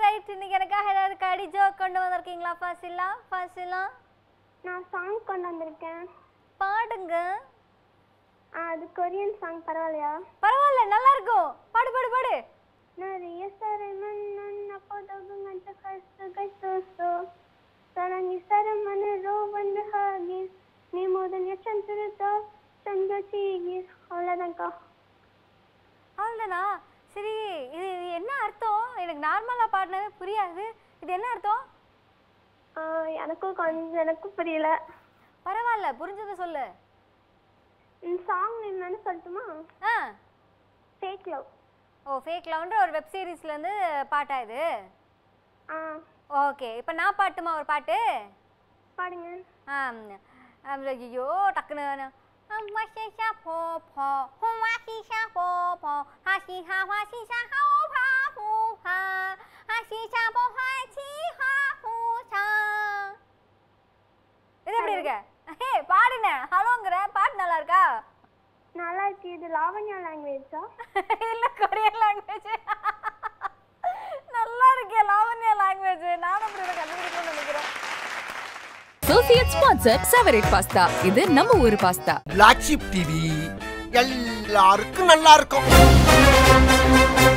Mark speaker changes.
Speaker 1: Right இன்னைக்கு எனக்காக ஏதாவது கடி ஜோக் கொண்டு வந்திருக்கீங்களா ஃபசிலா ஃபசிலா
Speaker 2: நான் சாங் கொண்டு வந்திருக்கேன்
Speaker 1: பாடுங்க
Speaker 2: ஆ, அது கொரியன் சாங் பரவாயில்லையா
Speaker 1: பரவாயில்ல நல்லா இருக்கும் பாடு பாடு பாடு
Speaker 2: Nariya saraman napadagman takasta gastosto Sarangi saraman rovan hagis Ni modanya chanturito Chanjo chigis அவ்வளோதான்க்கா
Speaker 1: அவ்வளோதானா சரி இது இது என்ன அர்த்தம் எனக்கு நார்மலாக பாடினவே புரியாது இது என்ன அர்த்தம்
Speaker 2: எனக்கும் கொஞ்சம் எனக்கும் புரியல
Speaker 1: பரவாயில்ல புரிஞ்சதை சொல்லு
Speaker 2: சாங் என்னன்னு சொல்லட்டுமா
Speaker 1: ஆ
Speaker 2: ஃபேக் லவ்
Speaker 1: ஓ ஃபேக் லவ்ன்ற ஒரு வெப் சீரிஸ்லேருந்து பாட்டா இது
Speaker 2: ஆ
Speaker 1: ஓகே இப்போ நான் பாட்டுமா ஒரு பாட்டு
Speaker 2: பாடுங்க
Speaker 1: ஆம், ஆம், ஐயோ டக்குன்னு ஆம், வாசிஷா போ போ, ஹும் வாசிஷா போ போ, ஹாசிஹா வாசிஷா ஹௌ பா ஹூ ஹா, ஹாசிஷா போ ஹாசி ஹா ஹூ சா. இது எப்படி இருக்கு ஹே பாடுன ஹலோங்கிற பாட்டு நல்லா இருக்கா
Speaker 2: நல்லா இருக்கு இது லாவண்யா லாங்குவேஜா
Speaker 1: இல்ல கொரியன் லாங்குவேஜ் நல்லா இருக்கே லாவண்யா லாங்குவேஜ் நானும் அப்படி இதை கண்டுபிடிக்கணும்னு நினைக்கிறேன்
Speaker 3: அசோசியேட் ஸ்பான்சர் செவரேட் பாஸ்தா இது நம்ம ஊர் பாஸ்தா
Speaker 4: பிளாக் ஷிப் டிவி எல்லாருக்கும் நல்லா இருக்கும்